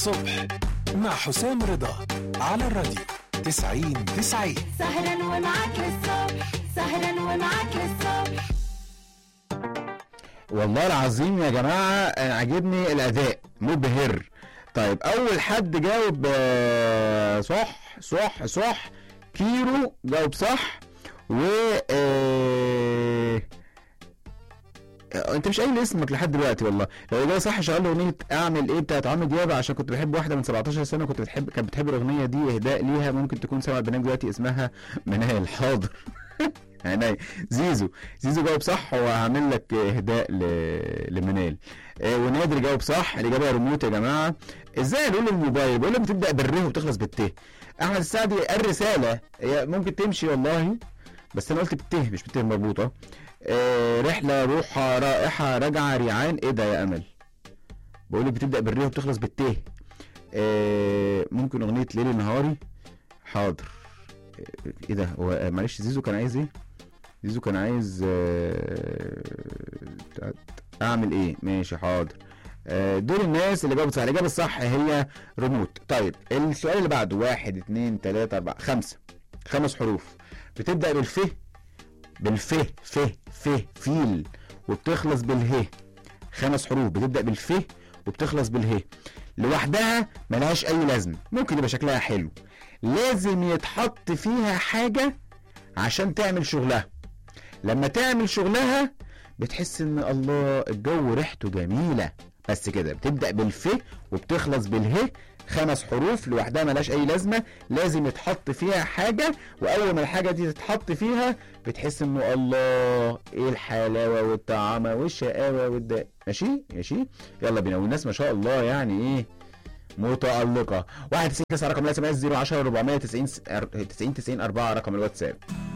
الصبح مع حسام رضا على الراديو 90 90 سهرا ومعاك للصبح سهرا ومعاك للصبح والله العظيم يا جماعة أنا عاجبني الأداء مبهر طيب أول حد جاوب آه، صح صح صح كيرو جاوب صح و آه، آه، انت مش قايل اسمك لحد دلوقتي والله لو الاجابه صح شغال اغنيه اعمل ايه بتاعت عمرو دياب عشان كنت بحب واحده من 17 سنه كنت بتحب كانت بتحب الاغنيه دي اهداء ليها ممكن تكون سامع البرنامج دلوقتي اسمها منال حاضر عينيا زيزو زيزو جاوب صح وهعمل لك اهداء ل... لمنال آه، ونادر جاوب صح الاجابه ريموت يا جماعه ازاي نقول الموبايل بقول لك بتبدا بالر وبتخلص بالت احمد السعدي الرساله هي ممكن تمشي والله بس انا قلت بالته مش بالته مربوطه آه، رحله روحه رائحه راجعه ريعان ايه ده يا امل بقول لك بتبدا بالر وبتخلص بالته آه، ممكن اغنيه ليلي نهاري حاضر آه، ايه ده هو آه، معلش زيزو كان عايز ايه زيزو كان عايز آه، بتاعت- اعمل ايه ماشي حاضر آه، دول الناس اللي جاوبت صح الاجابه الصح هي ريموت طيب السؤال اللي بعده واحد اتنين تلاته اربعه خمسه خمس حروف بتبدا بالف بالف ف ف فيل وبتخلص باله خمس حروف بتبدا بالف وبتخلص باله لوحدها ملهاش اي لازمه ممكن يبقى شكلها حلو لازم يتحط فيها حاجه عشان تعمل شغلها لما تعمل شغلها بتحس ان الله الجو ريحته جميله بس كده بتبدا بالف وبتخلص باله خمس حروف لوحدها ملهاش اي لازمه لازم يتحط فيها حاجه واول ما الحاجه دي تتحط فيها بتحس انه الله ايه الحلاوه والطعامه والشقاوه والداء ماشي ماشي يلا بينا والناس ما شاء الله يعني ايه متألقة 91 9 رقم الاس ام اس 010 490 90 90 4 رقم الواتساب